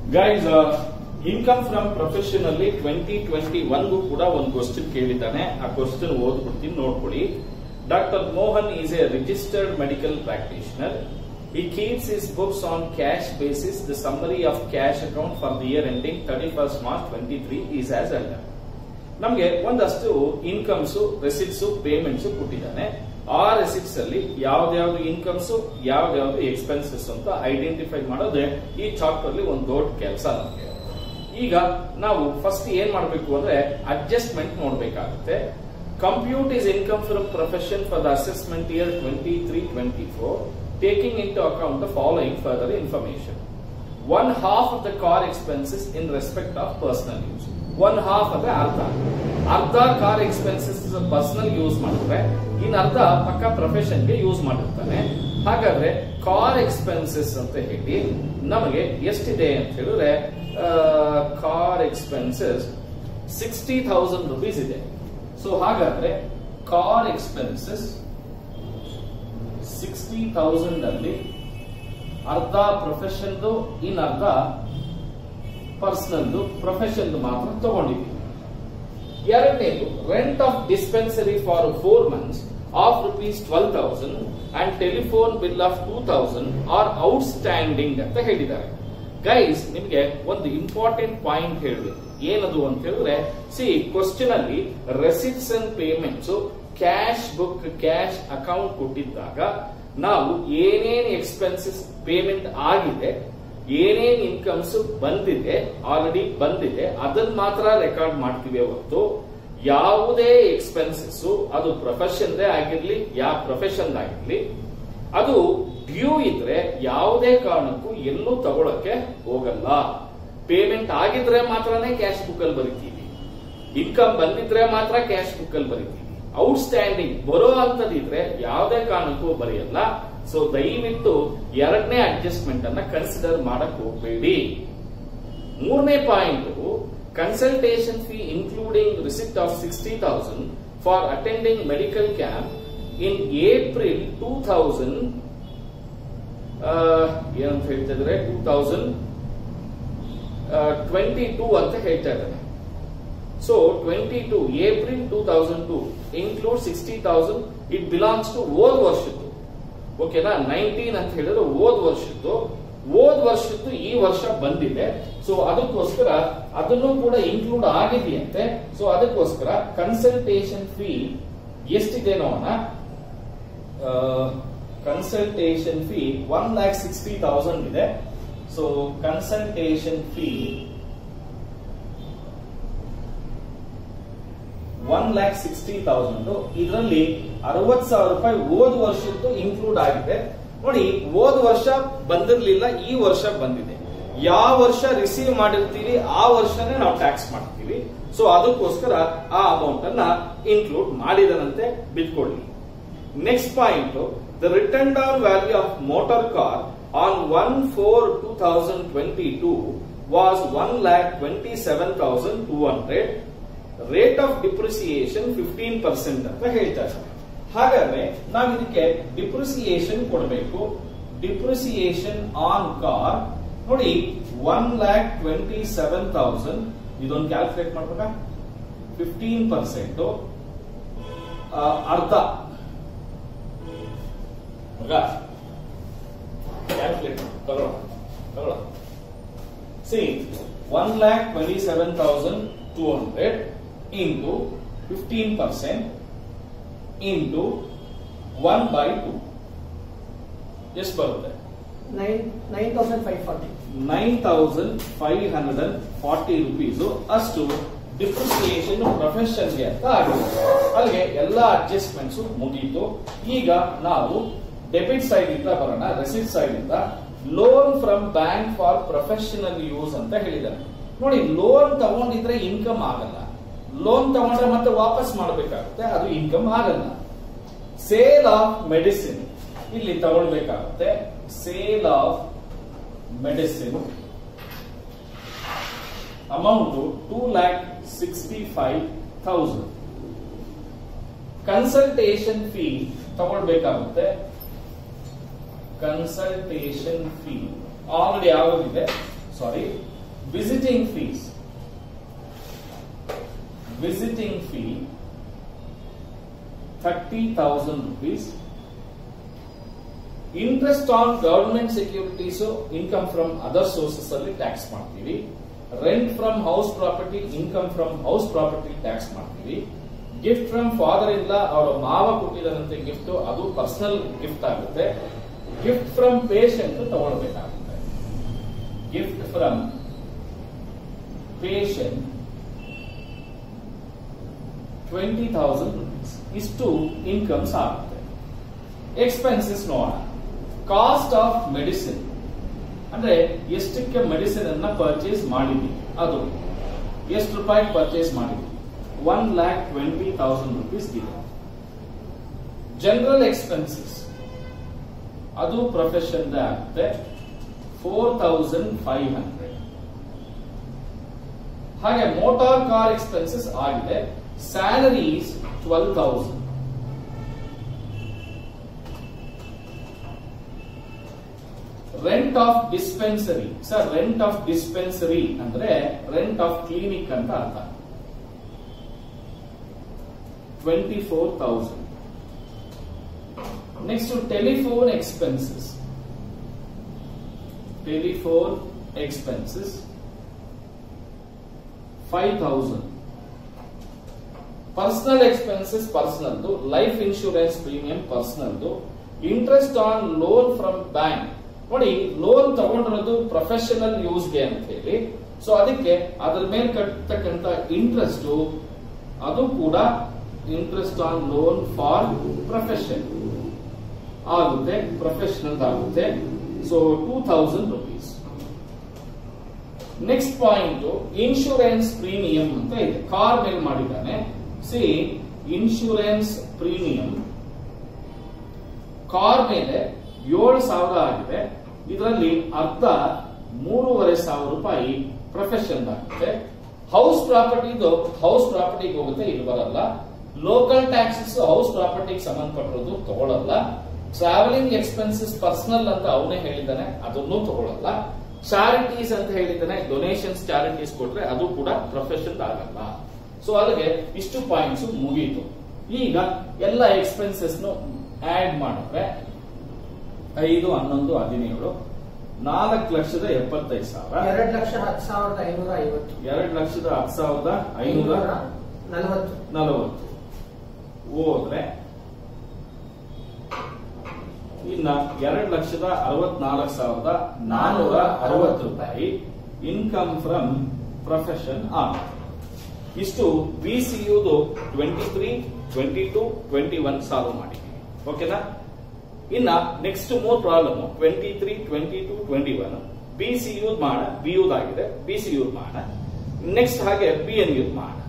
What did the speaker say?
Guys income from profession ಅಲ್ಲಿ twenty twenty ಒನ್ಗೂ ಕೂಡ ಒಂದು ಕ್ವಶನ್ ಕೇಳಿದ್ದಾನೆ ಆ ಕ್ವಶನ್ ಓದ್ಬಿಡ್ತೀನಿ ನೋಡ್ಕೊಳ್ಳಿ doctor Mohan is a registered medical practitioner He keeps his books on cash basis. The summary of cash account for the year ending 31st March 23 is as under. ನಮಗೆ ಒಂದಷ್ಟು incomes receipts payments ಕೊಟ್ಟಿದ್ದಾನೆ ಆ receipts ಅಲ್ಲಿ ಯಾವ್ದಾವ್ದು incomes ಯಾವ್ದಾವ್ದು expenses ಅಂತ identify ಮಾಡೋದೇ ಈ ಚಾಪ್ಟರ್ ಅಲ್ಲಿ ಒಂದು ದೊಡ್ಡ ಕೆಲಸ ನಮಗೆ ಈಗ ನಾವು ಫಸ್ಟ್ ಏನ್ ಮಾಡಬೇಕು ಅಂದ್ರೆ ಅಡ್ಜಸ್ಟ್ಮೆಂಟ್ ನೋಡ್ಬೇಕಾಗುತ್ತೆ compute his income from profession for the assessment year twenty three twenty four taking into account the following further information. One half of the car expenses in respect of personal use. One half of the ಅರ್ಧ ಅರ್ಧ car expenses personal use ಮಾಡಿದ್ರೆ ಇನ್ ಅರ್ಧ ಪಕ್ಕ ಪ್ರೊಫೆಷನ್ಗೆ use ಮಾಡಿರ್ತಾನೆ ಹಾಗಾದ್ರೆ car expenses ಅಂತ ಹೇಳಿ ನಮಗೆ ಎಷ್ಟಿದೆ ಅಂತ ಹೇಳಿದ್ರೆ car expenses sixty thousand rupees ಇದೆ ಸೊ ಹಾಗಾದ್ರೆ ಕಾರ್ ಎಕ್ಸ್ಪೆನ್ಸಸ್ ಸಿಕ್ಸ್ಟಿ ಥೌಸಂಡ್ ಅಲ್ಲಿ ಅರ್ಧ ಪ್ರೊಫೆಷನ್ದು ಇನ್ ಅರ್ಧ ಪರ್ಸನಲ್ದು ಪ್ರೊಫೆಷನ್ ಮಾತ್ರ ತಗೊಂಡಿದ್ದೀವಿ ಎರಡನೇದು rent of dispensary for four months of rupees twelve thousand and telephone bill of two thousand are outstanding ಅಂತ ಹೇಳಿದ್ದಾರೆ ಗೈಸ್ ನಿಮಗೆ ಒಂದು ಇಂಪಾರ್ಟೆಂಟ್ ಪಾಯಿಂಟ್ ಹೇಳಿದೆ ಏನದು ಅಂತ ಹೇಳಿದ್ರೆ ಸಿ ಕ್ವಶನ್ ಅಲ್ಲಿ receipts and payments cash book cash account ಕೊಟ್ಟಿದ್ದಾಗ ನಾವು ಏನೇನ್ ಎಕ್ಸ್ಪೆನ್ಸಸ್ ಪೇಮೆಂಟ್ ಆಗಿದೆ ಏನೇನ್ ಇನ್ಕಮ್ಸ್ ಬಂದಿದೆ ಆಲ್ರೆಡಿ ಬಂದಿದೆ ಅದನ್ನ ಮಾತ್ರ ರೆಕಾರ್ಡ್ ಮಾಡ್ತೀವಿ ಹೊರತು ಯಾವುದೇ ಎಕ್ಸ್ಪೆನ್ಸಸ್ ಅದು ಪ್ರೊಫೆಷನ್ದೇ ಆಗಿರ್ಲಿ ಯಾವ ಪ್ರೊಫೆಷನ್ ಆಗಿರ್ಲಿ ಅದು ಡ್ಯೂ ಇದ್ರೆ ಯಾವುದೇ ಕಾರಣಕ್ಕೂ ಎಲ್ಲೂ ತಗೊಳಕ್ಕೆ ಹೋಗಲ್ಲ ಪೇಮೆಂಟ್ ಆಗಿದ್ರೆ ಮಾತ್ರನೇ ಕ್ಯಾಶ್ ಬುಕ್ ಅಲ್ಲಿ ಬರಿತೀವಿ ಇನ್ಕಮ್ ಬಂದಿದ್ರೆ ಮಾತ್ರ ಕ್ಯಾಶ್ ಬುಕ್ ಅಲ್ಲಿ ಬರಿತೀವಿ ಔಟ್ ಸ್ಟ್ಯಾಂಡಿಂಗ್ ಬರೋ ಅಂತದಿದ್ರೆ ಯಾವುದೇ ಕಾರಣಕ್ಕೂ ಬರೆಯಲ್ಲ ಸೊ ದಯವಿಟ್ಟು ಎರಡನೇ ಅಡ್ಜಸ್ಟ್ಮೆಂಟ್ ಅನ್ನ ಕನ್ಸಿಡರ್ ಮಾಡಕ್ ಹೋಗಬೇಡಿ ಮೂರನೇ point consultation fee including receipt of sixty thousand for attending medical camp in April two thousand ಏನಂತ ಹೇಳ್ತಾ ಇದ್ರೆ ಟೂ ಥೌಸಂಡ್ ಟ್ವೆಂಟಿ ಟೂ ಅಂತ ಹೇಳ್ತಾ ಇದ್ದಾರೆ so twenty two April two thousand two include sixty thousand it belongs to ಓದ್ ವರ್ಷದ್ದು ಓಕೆನಾ nineteen ಅಂತ ಹೇಳಿದ್ರೆ ಓದ್ ವರ್ಷದ್ದು ಓದ್ ವರ್ಷದ್ದು ಈ ವರ್ಷ ಬಂದಿದೆ ಸೊ ಅದಕ್ಕೋಸ್ಕರ ಅದನ್ನು ಕೂಡ ಇನ್ಕ್ಲೂಡ್ ಆಗಿದೆಯಂತೆ ಸೊ ಅದಕ್ಕೋಸ್ಕರ ಕನ್ಸಲ್ಟೇಷನ್ ಫೀ ಎಷ್ಟಿದೆ ನೋಡೋಣ consultation fee one lakh sixty thousand ಇದೆ so consultation fee one lakh sixty thousand ಇದರಲ್ಲಿ ಅರವತ್ ಸಾವಿರ ರೂಪಾಯಿ ಓದ್ ವರ್ಷದ್ದು ಇನ್ಕ್ಲೂಡ್ ಆಗಿದೆ ನೋಡಿ ಓದ್ ವರ್ಷ ಬಂದಿರ್ಲಿಲ್ಲ ಈ ವರ್ಷ ಬಂದಿದೆ ಯಾವ ವರ್ಷ ರಿಸೀವ್ ಮಾಡಿರ್ತೀವಿ ಆ ವರ್ಷನೇ ನಾವು ಟ್ಯಾಕ್ಸ್ ಮಾಡ್ತೀವಿ ಸೊ ಅದಕ್ಕೋಸ್ಕರ ಆ ಅಮೌಂಟ್ ಅನ್ನ ಇನ್ಕ್ಲೂಡ್ ಮಾಡಿದನಂತೆ ಬಿಟ್ಕೊಳ್ಳಿ next point the written down value of motor car on one four two thousand twenty two was one lakh twenty seven thousand two hundred rate of depreciation fifteen percent ಅಂತ ಹೇಳ್ತಾರೆ ಹಾಗಾದ್ರೆ ನಾವು ಇದಕ್ಕೆ ಡಿಪ್ರಿಸಿಯೇಷನ್ ಕೊಡಬೇಕು depreciation on car ನೋಡಿ one lakh twenty seven thousand ಇದೊಂದು calculate ಮಾಡ್ಬೇಕಾ fifteen percent ಅರ್ಧ ಕ್ಯಾಲ್ಕುಲೇಟ್ ತಗೊಳ್ಳೋಣ ತಗೊಳ್ಳೋಣ ಸಿ one lakh twenty seven thousand two hundred into 15% into 1 by 2 ಎಷ್ಟು ಬರುತ್ತೆ nine nine thousand five forty nine thousand five hundred and forty rupees ಅಷ್ಟು ಡಿಪ್ರಿಸಿಯೇಷನ್ ಪ್ರೊಫೆಷನ್ಗೆ ಅಂತ ಆಗಿದೆ ಅಲ್ಲಿಗೆ ಎಲ್ಲ ಅಡ್ಜಸ್ಟ್ಮೆಂಟ್ಸ್ ಮುಗೀತು ಈಗ ನಾವು ಡೆಬಿಟ್ ಸೈಡ್ ಇಂದ ಬರೋಣ ರೆಸಿಟ್ ಸೈಡ್ ಇಂದ loan from bank for professional use ಅಂತ ಹೇಳಿದ್ದಾರೆ ನೋಡಿ ಲೋನ್ ತಗೊಂಡಿದ್ರೆ ಇನ್ಕಮ್ ಆಗಲ್ಲ ಲೋನ್ ತಗೊಂಡ್ರೆ ಮತ್ತೆ ವಾಪಸ್ ಮಾಡಬೇಕಾಗುತ್ತೆ ಅದು ಇನ್ಕಮ್ ಆಗಲ್ಲ ಸೇಲ್ ಆಫ್ ಮೆಡಿಸಿನ್ ಇಲ್ಲಿ ತಗೊಳ್ಬೇಕಾಗುತ್ತೆ sale of medicine amount two lakh sixty five thousand consultation fee ತಗೊಳ್ಬೇಕಾಗುತ್ತೆ ಕನ್ಸಲ್ಟೇಷನ್ ಫೀ ಆಲ್ರೆಡಿ ಆಗೋದಿದೆ sorry visiting fees visiting fee thirty thousand rupees interest on government securities income from other sources ಅಲ್ಲಿ tax ಮಾಡ್ತೀವಿ rent from house property income from house property tax ಮಾಡ್ತೀವಿ gift from father ಇಲ್ಲ ಅವರ ಮಾವ ಕೊಟ್ಟಿದಂತೆ gift ಅದು personal gift ಆಗುತ್ತೆ gift from patient ತಗೊಳ್ಬೇಕಾಗುತ್ತೆ gift from patient twenty thousand rupees ಇಷ್ಟು ಇನ್ಕಮ್ಸ್ ಆಗುತ್ತೆ ಎಕ್ಸ್ಪೆನ್ಸಸ್ ನೋಡೋಣ ಕಾಸ್ಟ್ ಆಫ್ ಮೆಡಿಸಿನ್ ಅಂದ್ರೆ ಎಷ್ಟಕ್ಕೆ ಮೆಡಿಸಿನ್ ಅನ್ನ ಪರ್ಚೇಸ್ ಮಾಡಿದ್ವಿ ಅದು ಎಷ್ಟು ರೂಪಾಯಿ ಪರ್ಚೇಸ್ ಮಾಡಿದ್ವಿ one lakh twenty thousand rupees ಇದೆ ಜನರಲ್ ಎಕ್ಸ್ಪೆನ್ಸಸ್ ಅದು ಪ್ರೊಫೆಷನ್ ಆಗುತ್ತೆ ಫೋರ್ ತೌಸಂಡ್ ಫೈವ್ ಹಂಡ್ರೆಡ್ ಹಾಗೆ ಮೋಟಾರ್ ಕಾರ್ ಎಕ್ಸ್ಪೆನ್ಸಸ್ ಆಗಿದೆ salaries twelve thousand rent of dispensary sir rent of dispensary ಅಂದ್ರೆ ರೆಂಟ್ ಆಫ್ ಕ್ಲಿನಿಕ್ ಅಂತ ಅರ್ಥ twenty four thousand next telephone expenses telephone expenses five thousand personal expenses ಪರ್ಸನಲ್ದು life insurance premium ಪರ್ಸನಲ್ದು interest on loan from bank ನೋಡಿ loan ತಗೊಂಡಿರೋದು professional ಯೂಸ್ಗೆ ಅಂತ ಹೇಳಿ ಸೊ ಅದಕ್ಕೆ ಅದ್ರ ಮೇಲೆ ಕಟ್ಟತಕ್ಕಂತ ಇಂಟ್ರೆಸ್ಟ್ ಅದು ಕೂಡ interest on loan for profession ಆಗುತ್ತೆ ಪ್ರೊಫೆಷನಲ್ ಆಗುತ್ತೆ so two thousand rupees next point insurance premium ಅಂತ ಇದೆ ಕಾರ್ ಮೇಲೆ ಮಾಡಿದ್ದಾನೆ ಸಿ ಇನ್ಶೂರೆನ್ಸ್ ಪ್ರೀಮಿಯಂ ಕಾರ್ ಮೇಲೆ ಏಳು ಸಾವಿರ ಆಗಿದೆ ಇದರಲ್ಲಿ ಅರ್ಧ ಮೂರುವರೆ ಸಾವಿರ ರೂಪಾಯಿ ಪ್ರೊಫೆಷನ್ ಆಗುತ್ತೆ ಹೌಸ್ ಪ್ರಾಪರ್ಟಿದು ಹೌಸ್ ಪ್ರಾಪರ್ಟಿಗೆ ಹೋಗುತ್ತೆ ಇಲ್ಲಿ ಬರಲ್ಲ ಲೋಕಲ್ ಟ್ಯಾಕ್ಸಸ್ ಹೌಸ್ ಪ್ರಾಪರ್ಟಿಗೆ ಸಂಬಂಧಪಟ್ಟಿರೋದು ತಗೊಳ್ಳಲ್ಲ ಟ್ರಾವೆಲಿಂಗ್ ಎಕ್ಸ್ಪೆನ್ಸಸ್ ಪರ್ಸನಲ್ ಅಂತ ಅವನೇ ಹೇಳಿದ್ದಾನೆ ಅದನ್ನು ತಗೊಳ್ಳಲ್ಲ ಚಾರಿಟೀಸ್ ಅಂತ ಹೇಳಿದ್ದಾನೆ ಡೊನೇಷನ್ಸ್ ಚಾರಿಟೀಸ್ ಕೊಟ್ರೆ ಅದು ಕೂಡ ಪ್ರೊಫೆಷನ್ ಆಗಲ್ಲ ಸೊ ಅಲ್ಲಿಗೆ ಇಷ್ಟು ಪಾಯಿಂಟ್ಸ್ ಮುಗೀತು ಈಗ ಎಲ್ಲ ಎಕ್ಸ್ಪೆನ್ಸಸ್ ಆಡ್ ಮಾಡಿದ್ರೆ ಐದು ಹನ್ನೊಂದು ಹದಿನೇಳು ನಾಲ್ಕು ಲಕ್ಷದ ಎಪ್ಪತ್ತೈದು ಸಾವಿರ ಎರಡು ಲಕ್ಷ ಹತ್ತು ಸಾವಿರದ ಐನೂರ ಐವತ್ತು ಎರಡು ಲಕ್ಷದ ಹತ್ತು ಸಾವಿರದ ಐನೂರ ನಲವತ್ತು ನಲವತ್ತು ಹೋದ್ರೆ ಇನ್ನ ಎರಡು ಲಕ್ಷದ ಅರವತ್ನಾಲ್ಕು ಸಾವಿರದ ನಾನೂರ ಅರವತ್ತು ರೂಪಾಯಿ ಇನ್ಕಮ್ ಫ್ರಮ್ ಪ್ರೊಫೆಷನ್ ಆಗುತ್ತೆ ಇಷ್ಟು ಬಿ ಸಿ ಯುದು twenty three twenty two twenty one solve ಮಾಡಿದ್ದೀವಿ ಓಕೆನಾ ಇನ್ನ ನೆಕ್ಸ್ಟ್ ಮೂರ್ problem twenty three twenty two twenty one B C ಯೂದ್ ಮಾಡ ಬಿ ಯೂದ್ ಆಗಿದೆ ಬಿ ಸಿ ಯೂದ್ ಮಾಡ ನೆಕ್ಸ್ಟ್ ಹಾಗೆ ಬಿ ಎನ್ ಯೂದ್ ಮಾಡ